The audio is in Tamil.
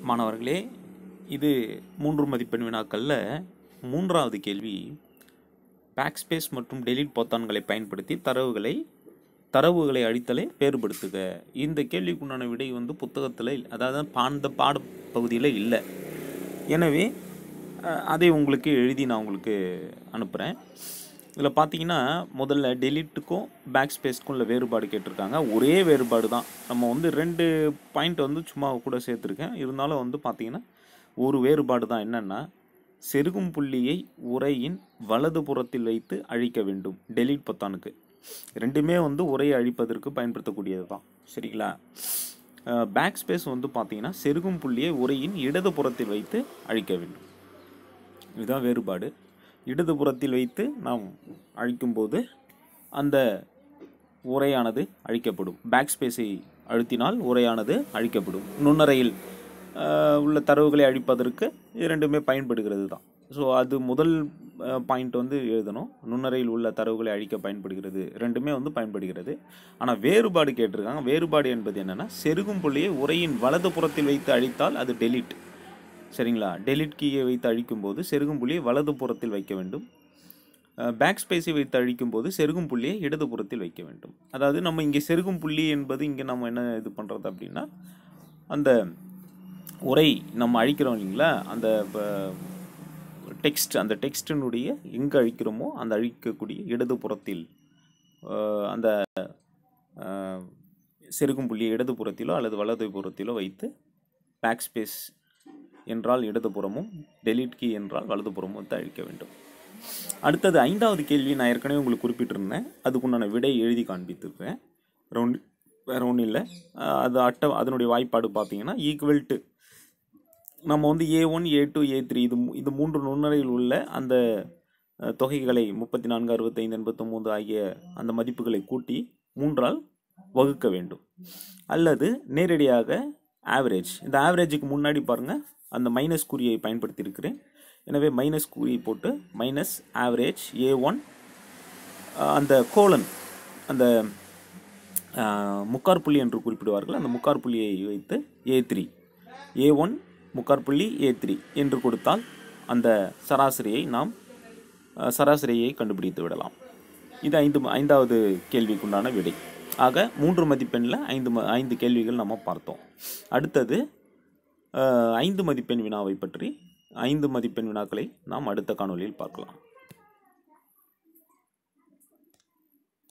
மாணவர்களே இது மூன்று மதிப்பெண் வினாக்களில் மூன்றாவது கேள்வி பேக்ஸ்பேஸ் மற்றும் டெலீட் பொத்தான்களை பயன்படுத்தி தரவுகளை தரவுகளை அழித்தலை வேறுபடுத்துக இந்த கேள்விக்குண்டான விடை வந்து புத்தகத்தில் இல்ல- அதாவது பா- அந்த பாடப்பகுதியில் இல்லை எனவே அஹ், அதை உங்களுக்கு எழுதி நான் உங்களுக்கு அனுப்புகிறேன் இதில் பார்த்தீங்கன்னா முதல்ல டெலிட்டுக்கும் பேக் ஸ்பேஸ்க்கும் உள்ள வேறுபாடு கேட்டிருக்காங்க ஒரே வேறுபாடு தான் நம்ம வந்து ரெண்டு பாயிண்ட் வந்து சும்மா கூட சேர்த்துருக்கேன் இருந்தாலும் வந்து பார்த்தீங்கன்னா ஒரு வேறுபாடு தான் என்னென்னா செருகும் புள்ளியை உரையின் வலது புறத்தில் வைத்து அழிக்க வேண்டும் டெலீட் பொத்தானுக்கு ரெண்டுமே வந்து உரையை அழிப்பதற்கு பயன்படுத்தக்கூடியது தான் சரிங்களா பேக் ஸ்பேஸ் வந்து பார்த்தீங்கன்னா செருகும் புள்ளியை உரையின் இடது புறத்தில் வைத்து அழிக்க வேண்டும் இதுதான் வேறுபாடு இடது புறத்தில் வைத்து நாம் அழிக்கும்போது அந்த உரையானது அழிக்கப்படும் பேக் ஸ்பேஸை அழுத்தினால் உரையானது அழிக்கப்படும் நுண்ணறையில் ஆஹ், உள்ள தரவுகளை அழிப்பதற்கு இது ரெண்டுமே பயன்படுகிறது தான் ஸோ அது முதல் பாயிண்ட் வந்து எழுதணும் நுண்ணறையில் உள்ள தரவுகளை அழிக்க பயன்படுகிறது ரெண்டுமே வந்து பயன்படுகிறது ஆனால் வேறுபாடு கேட்டிருக்காங்க வேறுபாடு என்பது என்னென்னா செருகும் புள்ளியை உரையின் வலது புறத்தில் வைத்து அழித்தால் அது டெலிட் சரிங்களா டெலிட் கீயை வைத்து அழிக்கும்போது செருகும் புள்ளியை வலது புறத்தில் வைக்க வேண்டும் பேக் ஸ்பேஸை வைத்து அழிக்கும்போது செருகும் புள்ளியை இடது புறத்தில் வைக்க வேண்டும் அதாவது நம்ம இங்கே செருகும் புள்ளி என்பது இங்கே நம்ம என்ன இது பண்ணுறது அப்படின்னா அந்த உரை நம்ம அழிக்கிறோம் இல்லைங்களா அந்த டெக்ஸ்ட் அந்த டெக்ஸ்டினுடைய எங்கே அழிக்கிறோமோ அந்த அழிக்கக்கூடிய இடது புறத்தில் அஹ், அந்த அஹ், செருகும் புள்ளியை இடது புறத்திலோ அல்லது வலது புறத்திலோ வைத்து பேக் ஸ்பேஸ் என்றால் இடதுபுறமும் டெலீட் கீ என்றால் வலதுபுறமும் வந்து அழிக்க வேண்டும் அடுத்தது ஐந்தாவது கேள்வி நான் ஏற்கனவே உங்களுக்கு குறிப்பிட்டிருந்தேன் அதுக்குண்டான விடை எழுதி காண்பித்திருக்கேன் ரவுண்ட் வேறு ஒன்றும் இல்லை அது அட்டை அதனுடைய வாய்ப்பாடு பார்த்தீங்கன்னா ஈக்குவல் டு நம்ம வந்து A one A two A three இது மூ- இது மூன்று நுண்ணறையில் உள்ள அந்த அஹ், தொகைகளை முப்பத்தி நான்கு அறுபத்தைந்து எண்பத்தொம்போது ஆகிய அந்த மதிப்புகளை கூட்டி மூன்றால் வகுக்க வேண்டும் அல்லது நேரடியாக ஆவரேஜ் இந்த ஆவரேஜுக்கு முன்னாடி பாருங்கள் அந்த மைனஸ் குறியை பயன்படுத்தி இருக்கிறேன் எனவே மைனஸ் குறியை போட்டு மைனஸ் ஆவரேஜ் ஏ ஒன் அந்த கோலன் அந்த அஹ், முக்கார் புள்ளி என்று குறிப்பிடுவார்கள் அந்த முக்கார் புள்ளியை வைத்து ஏ த்ரீ ஏ ஒன் முக்கார் புள்ளி ஏ த்ரீ என்று கொடுத்தால் அந்த சராசரியை நாம் அஹ், சராசரியை கண்டுபிடித்து விடலாம் இது ஐந்து ஐந்தாவது கேள்விக்குண்டான விடை ஆக மூன்று மதிப்பெண்ணில் ஐந்து ம ஐந்து கேள்விகள் நம்ம பார்த்தோம் அடுத்தது அஹ், ஐந்து மதிப்பெண் வினாவை பற்றி ஐந்து மதிப்பெண் வினாக்களை நாம் அடுத்த காணொளியில் பார்க்கலாம்